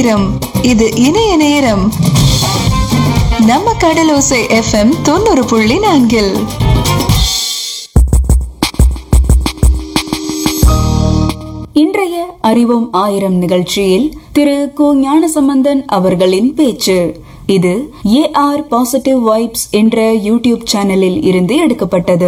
நேரம் இது இணைய நேரம் நம்ம கடலோசை எஃப்எம் தொண்ணூறு புள்ளி நான்கில் இன்றைய அறிவோம் ஆயிரம் நிகழ்ச்சியில் திரு கு ஞானசம்பந்தன் அவர்களின் பேச்சு இது ஏஆர் பாசிட்டிவ் வைப்ஸ் என்ற யூடியூப் சேனலில் இருந்து எடுக்கப்பட்டது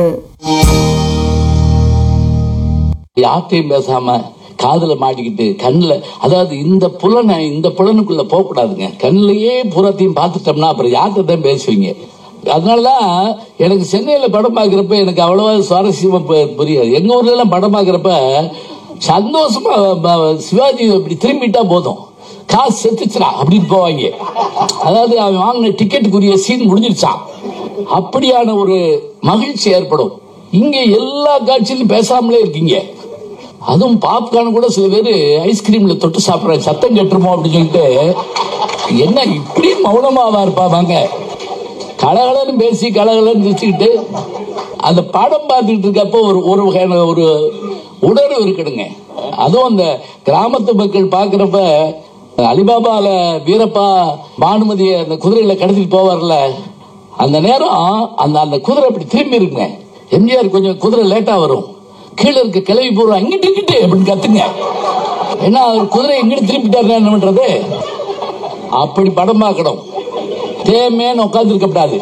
யார்ட்டையும் பேசாம காதுல மாட்டிக்கிட்டு கண்ணுல அதாவது இந்த புலனை இந்த புலனுக்குள்ள போக கூடாதுங்க கண்ணிலேயே புறத்தையும் பார்த்துட்டோம்னா அப்புறம் யார்கிட்ட தான் பேசுவீங்க அதனாலதான் எனக்கு சென்னையில படம் பார்க்கறப்ப எனக்கு அவ்வளவா சுவாரஸ்யமா பு- புரியாது எங்க ஊர்ல எல்லாம் படம் பார்க்கறப்ப சந்தோஷமா ப- சிவாஜி இப்படி திரும்பிட்டா போதும் காசு செத்துச்சுடா அப்படின்னு போவாங்க அதாவது அவன் வாங்கின டிக்கெட்டுக்குரிய சீன் முடிஞ்சிருச்சான் அப்படியான ஒரு மகிழ்ச்சி ஏற்படும் இங்க எல்லா காட்சியிலும் பேசாமலே இருக்கீங்க அதுவும் பாப்கார்ன் கூட சில பேர் ஐஸ்கிரீம்ல தொட்டு சாப்பிடுறாங்க சத்தம் கட்டுருமோ அப்படின்னு சொல்லிட்டு என்ன இப்படி மௌனமாவா இருப்பாங்க கலகலன்னு பேசி கலகலன்னு சிரிச்சுக்கிட்டு அந்த படம் பார்த்துக்கிட்டு இருக்கப்போ ஒரு ஒரு வகையான ஒரு உணர்வு இருக்கணுங்க அதுவும் அந்த கிராமத்து மக்கள் பார்க்கறப்ப அலிபாபால வீரப்பா பானுமதியை அந்த குதிரையில கடத்திட்டு போவார்ல அந்த நேரம் அந்த அந்த குதிரை அப்படி திரும்பி இருக்குங்க எம்ஜிஆர் கொஞ்சம் குதிரை லேட்டா வரும் கீழே இருக்க கிளவி போடுவோம் அங்கிட்டு இங்கிட்டு அப்படின்னு கத்துங்க ஏன்னா அவர் குதிரை எங்கிட்டு திரும்பிட்டாரு என்ன பண்றது அப்படி படம் பார்க்கணும் தேமேன்னு உட்கார்ந்து இருக்கக்கூடாது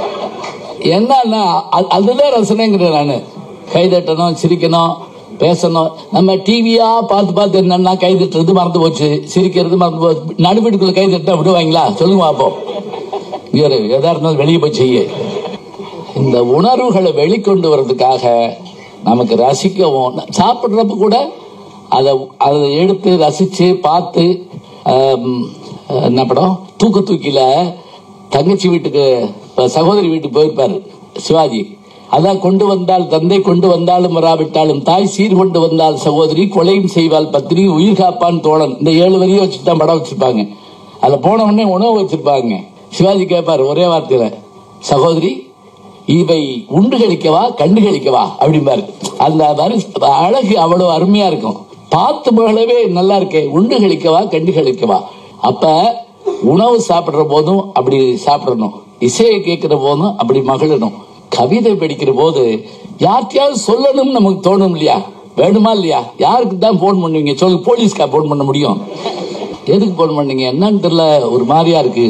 என்னன்னா அது- அதுதான் ரசனைங்கிறேன் நானு கைதட்டணும் சிரிக்கணும் பேசணும் நம்ம டிவியா பார்த்து பார்த்து என்னன்னா கைதட்டுறது மறந்து போச்சு சிரிக்கிறது மறந்து போச்சு நடுவீட்டுக்குள்ள கைதட்ட விடுவாங்களா சொல்லுங்க பார்ப்போம் இங்க ஒரு எதா இருந்தாலும் வெளியே போய் செய்ய இந்த உணர்வுகளை வெளிக்கொண்டு வர்றதுக்காக நமக்கு ரசிக்கவும் சாப்பிட்றப்ப கூட அதை அதை எடுத்து ரசிச்சு பார்த்து ஆம், என்ன படம் தூக்கு தூக்கில தங்கச்சி வீட்டுக்கு இப்ப சகோதரி வீட்டுக்கு போயிருப்பாரு சிவாஜி அதான் கொண்டு வந்தால் தந்தை கொண்டு வந்தாலும் வராவிட்டாலும் தாய் சீர் கொண்டு வந்தால் சகோதரி கொலையும் செய்வாள் பத்திரி உயிர் காப்பான் தோழன் இந்த ஏழு வரியை வச்சுட்டு தான் படம் வச்சிருப்பாங்க அதுல போன உடனே உணவு வச்சிருப்பாங்க சிவாஜி கேட்பாரு ஒரே வார்த்தையில சகோதரி இவை உண்டு கழிக்கவா கண்டு கழிக்கவா அப்படிம்பாரு அந்த வரி- அழகு அவ்வளவு அருமையா இருக்கும் பார்த்து மகளவே நல்லா இருக்கே உண்டு கழிக்கவா கண்டு கழிக்கவா அப்ப உணவு சாப்பிடுற போதும் அப்படி சாப்பிடணும் இசையை கேட்கிற போதும் அப்படி மகிழணும் கவிதை படிக்கிற போது யார்கிட்டயாவது சொல்லணும்னு நமக்கு தோணும் இல்லையா வேணுமா இல்லையா யாருக்கு தான் போன் பண்ணுவீங்க சொல்லு போலீஸ்க்கா போன் பண்ண முடியும் எதுக்கு போன் பண்ணீங்க என்னன்னு தெரியல ஒரு மாதிரியா இருக்கு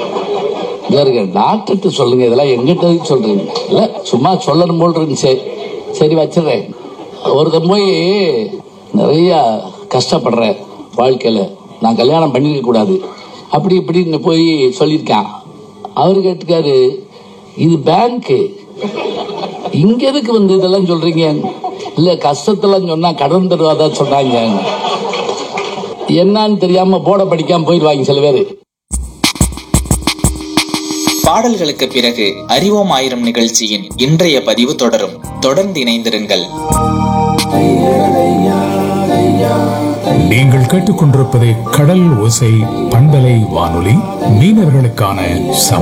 இருங்க டாக்டர்கிட்ட சொல்லுங்க இதெல்லாம் எங்கிட்ட எதுக்கு சொல்றீங்க இல்ல சும்மா சொல்லணும் போல் இருந்துச்சு சரி வச்சிடுறேன் ஒருத்தன் போய் நிறைய கஷ்டப்படுறேன் வாழ்க்கையில நான் கல்யாணம் பண்ணிக்க கூடாது அப்படி இப்படின்னு போய் சொல்லியிருக்கான் அவரு கேட்டுக்காரு இது பேங்க்கு இங்க எதுக்கு வந்து இதெல்லாம் சொல்றீங்க இல்ல கஷ்டத்தெல்லாம் சொன்னா கடன் தருவாதா சொன்னாங்க என்னன்னு தெரியாம போட படிக்காம போயிடுவாங்க சில பேரு பாடல்களுக்கு பிறகு அறிவோம் ஆயிரம் நிகழ்ச்சியின் இன்றைய பதிவு தொடரும் தொடர்ந்து இணைந்திருங்கள் நீங்கள் கேட்டுக்கொண்டிருப்பது கடல் ஓசை பண்பலை வானொலி மீனவர்களுக்கான சம